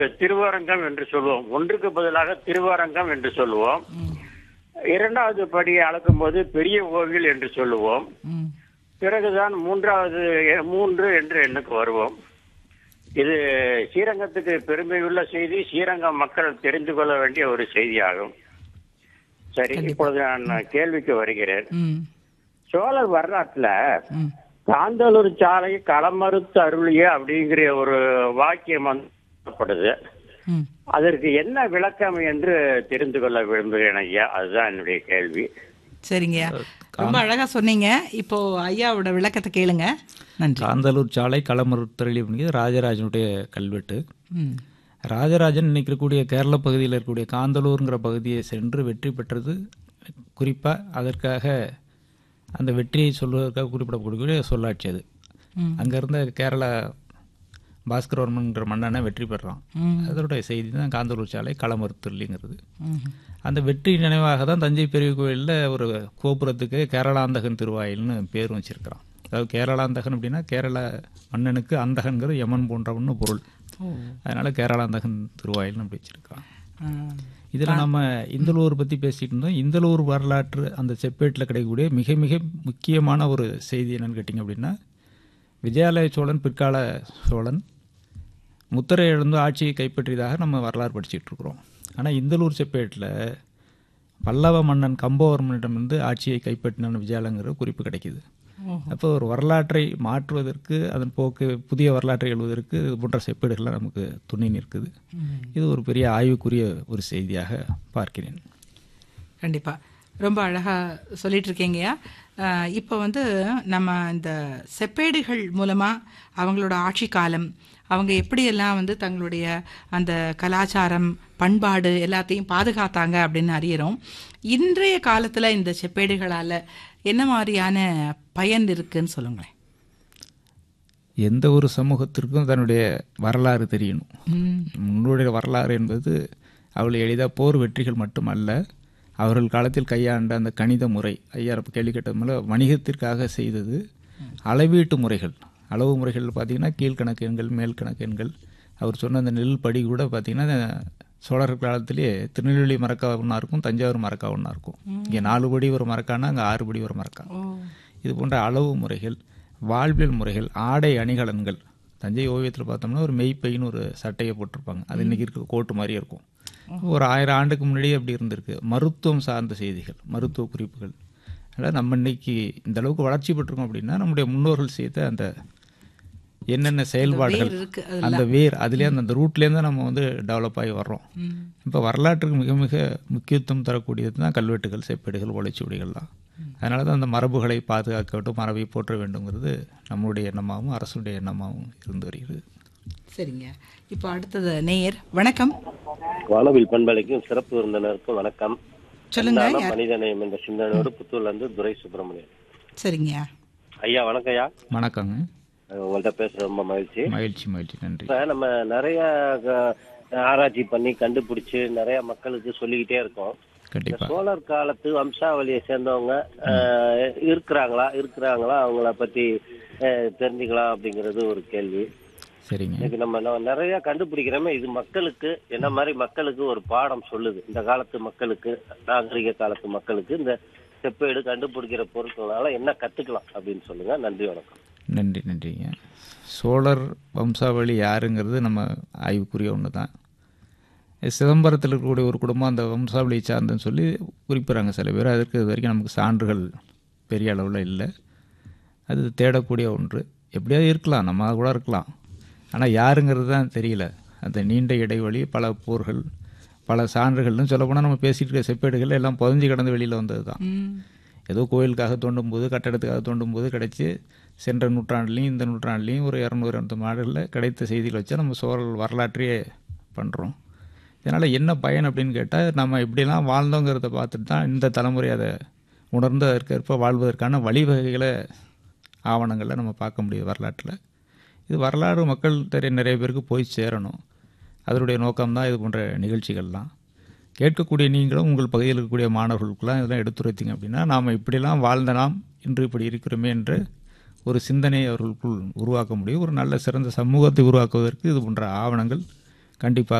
திருவரங்கம் என்று சொல்லுவோம் ஒன்றுக்கு பதிலாக திருவரங்கம் என்று சொல்லுவோம் இரண்டாவது படியை அளக்கும் போது பெரிய கோவில் என்று சொல்லுவோம் ம் பிறகுதான் மூன்றாவது எ- மூன்று என்று எண்ணுக்கு வருவோம் இது ஸ்ரீரங்கத்துக்கு பெருமையுள்ள செய்தி ஸ்ரீரங்கம் மக்கள் தெரிந்து கொள்ள வேண்டிய ஒரு செய்தியாகும் சரி இப்பொழுது நான் கேள்விக்கு வருகிறேன் ம் சோழர் வரலாற்றுல ம் காந்தலூர் சாலை களமறுத்து அருளிய அப்படிங்கிற ஒரு வாக்கியம் வந்து ம் அதற்கு என்ன விளக்கம் என்று தெரிந்து கொள்ள விரும்புகிறேன் ஐயா அதுதான் என்னுடைய கேள்வி சரிங்கய்யா ரொம்ப அழகா சொன்னீங்க இப்போ ஐயாவோட விளக்கத்தை கேளுங்க நன்றி காந்தலூர் சாலை களமறுத்தரளி அப்படிங்கிறது ராஜராஜனுடைய கல்வெட்டு ம் ராஜராஜன் இன்னைக்கு இருக்கக்கூடிய கேரள பகுதியில் இருக்கக்கூடிய காந்தலூருங்கிற பகுதியை சென்று வெற்றி பெற்றது குறிப்பாக அதற்காக அந்த வெற்றியை சொல்வதற்காக குறிப்பிடக்கூடிய சொல்லாட்சி அது ம். அங்கே இருந்த கேரள பாஸ்கரவர்மன்கிற மன்னனை வெற்றி பெறான் ம். அதோடைய செய்தி தான் காந்தலூர் சாலை களமறுத்தரளிங்கிறது ம் அந்த வெற்றி நினைவாக தான் தஞ்சை பெரிய கோயிலில் ஒரு கோபுரத்துக்கு கேரளாந்தகன் திருவாயில்னு பேரும் வச்சிருக்கிறான் அதாவது கேரளாந்தகன் அப்படின்னா கேரள மன்னனுக்கு அந்தகன்கிறது யமன் போன்றவன்னு பொருள் ஓ அதனால கேரளாந்தகன் திருவாயில்னு அப்படி வச்சிருக்கான் ஆ. இதில் நம்ம இந்தலூர் பற்றி பேசிட்டு இருந்தோம் இந்தலூர் வரலாற்று அந்த செப்பேட்டில் கிடைக்கக்கூடிய மிக மிக முக்கியமான ஒரு செய்தி என்னன்னு கேட்டிங்க அப்படின்னா விஜயாலய சோழன் பிற்கால சோழன் முத்திரை எழுந்து ஆட்சியை கைப்பற்றியதாக நம்ம வரலாறு படிச்சுட்டு இருக்கிறோம் ஆனால் இந்தலூர் செப்பேட்டில் பல்லவ மன்னன் கம்பவர்மனிடமிருந்து ஆட்சியை கைப்பற்றின விஜயாலங்கிற குறிப்பு கிடைக்குது ஓஹோ. அப்போ ஒரு வரலாற்றை மாற்றுவதற்கு அதன் போக்கு புதிய வரலாற்றை எழுதுவதற்கு இது போன்ற செப்பேடுகள்லாம் நமக்கு துணை நிற்குது இது ஒரு பெரிய ஆய்வுக்குரிய ஒரு செய்தியாக பார்க்கிறேன் கண்டிப்பா ரொம்ப அழகா சொல்லிட்டு இருக்கீங்கய்யா அஹ், இப்போ வந்து நம்ம இந்த செப்பேடுகள் மூலமா அவங்களோட ஆட்சி காலம் அவங்க எப்படியெல்லாம் வந்து தங்களுடைய அந்த கலாச்சாரம் பண்பாடு எல்லாத்தையும் பாதுகாத்தாங்க அப்படின்னு அறியறோம் இன்றைய காலத்துல இந்த செப்பேடுகளால என்ன மாதிரியான பயன் இருக்குன்னு சொல்லுங்களேன் எந்த ஒரு சமூகத்திற்கும் தன்னுடைய வரலாறு தெரியணும் ம் முன்னுடைய வரலாறு என்பது அவள் எளிதாக போர் வெற்றிகள் மட்டுமல்ல அவர்கள் காலத்தில் கையாண்ட அந்த கணித முறை ஐயா இப்போ கேள்வி கேட்டது போல வணிகத்திற்காக செய்தது அளவீட்டு முறைகள் அளவு முறைகள் பார்த்தீங்கன்னா கீழ்கணக்கு எண்கள் மேல் கணக்கு எண்கள் அவர் சொன்ன அந்த நெல் படி கூட பார்த்தீங்கன்னா சோழர் காலத்திலேயே திருநெல்வேலி மரக்கா ஒன்றா இருக்கும் தஞ்சாவூர் மரக்கா ஒன்றா இருக்கும் இங்கே நாலு படி ஒரு மரக்கானா அங்கே ஆறு படி ஒரு மரக்கா ஓ இது போன்ற அளவு முறைகள் வாழ்வியல் முறைகள் ஆடை அணிகலன்கள் தஞ்சை ஓவியத்தில் பார்த்தோம்னா ஒரு மெய்ப்பைன்னு ஒரு சட்டையை போட்டிருப்பாங்க அது இன்னைக்கு இருக்க கோட்டு மாதிரியே இருக்கும் ஒரு ஆயிரம் ஆண்டுக்கு முன்னாடியே அப்படி இருந்திருக்கு மருத்துவம் சார்ந்த செய்திகள் மருத்துவ குறிப்புகள் அதனால் நம்ம இன்னைக்கு இந்த அளவுக்கு வளர்ச்சி பெற்றிருக்கோம் அப்படின்னா நம்முடைய முன்னோர்கள் செய்த அந்த என்னென்ன செயல்பாடுகள் வேர் இருக்கு அந்த வேர் அதுலேயே அந்த அந்த ரூட்லேருந்து தான் நம்ம வந்து டெவலப் ஆகி வர்றோம் ம் இப்போ வரலாற்றுக்கு மிக மிக முக்கியத்துவம் தரக்கூடியது தான் கல்வெட்டுகள் செப்பேடுகள் ஓலைச்சுவடிகள்லாம் அதனால தான் அந்த மரபுகளை பாதுகாக்க வேண்டும் மரபை போற்ற வேண்டுங்கிறது நம்மளுடைய எண்ணமாகவும் அரசுடைய எண்ணமாகவும் இருந்து வருகிறது சரிங்க இப்போ அடுத்தது நேயர் வணக்கம் வானவில் பண்பலைக்கும் சிறப்பு விருந்தினருக்கும் வணக்கம் சொல்லுங்க நானும் யார்? மனிதநேயம் என்ற சிந்தனையோடு புத்தூர்ல இருந்து துரை சுப்பிரமணியன் சரிங்க ஐயா வணக்கம் ஐயா வணக்கங்க அஹ் உங்கள்ட்ட பேச ரொம்ப மகிழ்ச்சி மகிழ்ச்சி மகிழ்ச்சி நன்றி இப்ப நம்ம நிறைய க- ஆராய்ச்சி பண்ணி கண்டுபிடிச்சு நிறைய மக்களுக்கு சொல்லிக்கிட்டே இருக்கோம் இந்த கண்டிப்பாக சோழர் காலத்து வம்சாவளியை சேர்ந்தவங்க அஹ், இருக்கிறாங்களா இருக்கிறாங்களா அவங்கள பத்தி அஹ், தெரிஞ்சுக்கலாம் அப்படிங்கிறது ஒரு கேள்வி சரிங்க இன்னைக்கு நம்ம ந- நிறைய கண்டுபிடிக்கிறோமே இது மக்களுக்கு என்ன மாதிரி மக்களுக்கு ஒரு பாடம் சொல்லுது இந்த காலத்து மக்களுக்கு நாகரிக காலத்து மக்களுக்கு இந்த செப்பேடு கண்டுபிடிக்கிற பொருட்களால என்ன கத்துக்கலாம் அப்படின்னு சொல்லுங்க நன்றி வணக்கம் நன்றி நன்றிங்க சோழர் வம்சாவளி யாருங்கிறது நம்ம ஆய்வுக்குரிய ஒன்று தான் சிதம்பரத்தில் இருக்கக்கூடிய ஒரு குடும்பம் அந்த வம்சாவளியை சார்ந்துன்னு சொல்லி குறிப்பிட்றாங்க சில பேர் அதற்கு இது வரைக்கும் நமக்கு சான்றுகள் பெரிய அளவில் இல்லை அது தேடக்கூடிய ஒன்று எப்படியாவது இருக்கலாம் நம்ம கூட இருக்கலாம் ஆனால் யாருங்கிறது தான் தெரியல அந்த நீண்ட இடைவெளி பல போர்கள் பல சான்றுகள்னு சொல்லப்போனால் நம்ம பேசிகிட்டு இருக்க செப்பேடுகள் எல்லாம் புதஞ்சு கடந்து வெளியில் வந்தது தான் ம் ஏதோ கோயிலுக்காக தோண்டும் போது கட்டடத்துக்காக தோண்டும் போது கிடைச்சி சென்ற நூற்றாண்டுலேயும் இந்த நூற்றாண்டுலேயும் ஒரு இரநூறு இரநூத்தி மாடுகளில் கிடைத்த செய்திகளை வச்சு நம்ம சோழல் வரலாற்றையே பண்ணுறோம் இதனால் என்ன பயன் அப்படின்னு கேட்டால் நம்ம இப்படிலாம் வாழ்ந்தோங்கிறத பார்த்துட்டு தான் இந்த தலைமுறை அதை உணர்ந்து அதற்கேற்ப வாழ்வதற்கான வழிவகைகளை ஆவணங்களை நம்ம பார்க்க முடியுது வரலாற்றில் இது வரலாறு மக்கள் தெரிய நிறைய பேருக்கு போய் சேரணும் அதனுடைய நோக்கம்தான் இது போன்ற நிகழ்ச்சிகள்லாம் கேட்கக்கூடிய நீங்களும் உங்கள் பகுதியில் இருக்கக்கூடிய மாணவர்களுக்கெல்லாம் இதெல்லாம் எடுத்துரைத்தீங்க அப்படின்னா நாம் இப்படிலாம் வாழ்ந்த நாம் இன்று இப்படி இருக்கிறோமே என்ற ஒரு சிந்தனை அவர்களுக்குள் உருவாக்க முடியும் ஒரு நல்ல சிறந்த சமூகத்தை உருவாக்குவதற்கு இது போன்ற ஆவணங்கள் கண்டிப்பாக